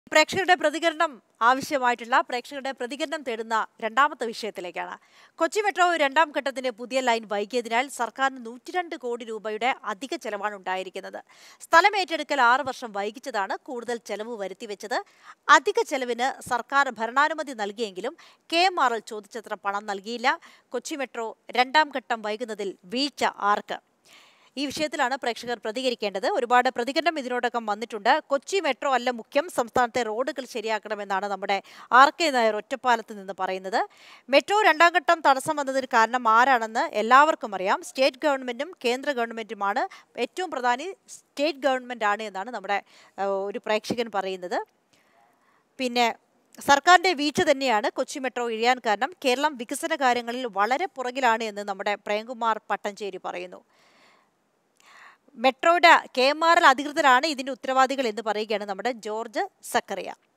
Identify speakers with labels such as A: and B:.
A: പ്രേക്ഷകരുടെ പ്രതികരണം ആവശ്യമായിട്ടുള്ള പ്രേക്ഷകരുടെ പ്രതികരണം തേടുന്ന രണ്ടാമത്തെ വിഷയത്തിലേക്കാണ് കൊച്ചി മെട്രോ രണ്ടാം ഘട്ടത്തിന്റെ പുതിയ ലൈൻ വൈകിയതിനാൽ സർക്കാരിന് നൂറ്റിരണ്ട് കോടി രൂപയുടെ അധിക ചെലവാണ് ഉണ്ടായിരിക്കുന്നത് സ്ഥലം ഏറ്റെടുക്കൽ ആറ് വർഷം വൈകിച്ചതാണ് കൂടുതൽ ചെലവ് വരുത്തിവെച്ചത് അധിക ചെലവിന് സർക്കാർ ഭരണാനുമതി നൽകിയെങ്കിലും കെ എം ആർ എൽ ചോദിച്ചത്ര പണം നൽകിയില്ല കൊച്ചി മെട്രോ രണ്ടാം ഘട്ടം വൈകുന്നതിൽ വീഴ്ച ആർക്ക് ഈ വിഷയത്തിലാണ് പ്രേക്ഷകർ പ്രതികരിക്കേണ്ടത് ഒരുപാട് പ്രതികരണം ഇതിനോടകം വന്നിട്ടുണ്ട് കൊച്ചി മെട്രോ അല്ല മുഖ്യം സംസ്ഥാനത്തെ റോഡുകൾ ശരിയാക്കണമെന്നാണ് നമ്മുടെ ആർ കെ നായർ ഒറ്റപ്പാലത്ത് നിന്ന് പറയുന്നത് മെട്രോ രണ്ടാം ഘട്ടം തടസ്സം വന്നതിന് കാരണം ആരാണെന്ന് എല്ലാവർക്കും അറിയാം സ്റ്റേറ്റ് ഗവൺമെന്റും കേന്ദ്ര ഗവൺമെന്റുമാണ് ഏറ്റവും പ്രധാനി സ്റ്റേറ്റ് ഗവൺമെന്റ് ആണ് എന്നാണ് നമ്മുടെ ആ, ഒരു പ്രേക്ഷകൻ പറയുന്നത് പിന്നെ സർക്കാരിന്റെ വീഴ്ച തന്നെയാണ് കൊച്ചി മെട്രോ ഇഴയാൻ കാരണം കേരളം വികസന കാര്യങ്ങളിൽ വളരെ പുറകിലാണ് എന്ന് നമ്മുടെ പ്രേംകുമാർ പട്ടഞ്ചേരി പറയുന്നു മെട്രോയുടെ കെ എം ആർ എൽ അധികൃതരാണ് ഇതിന്റെ ഉത്തരവാദികൾ എന്ന് പറയുകയാണ് നമ്മുടെ ജോർജ് സക്കറിയ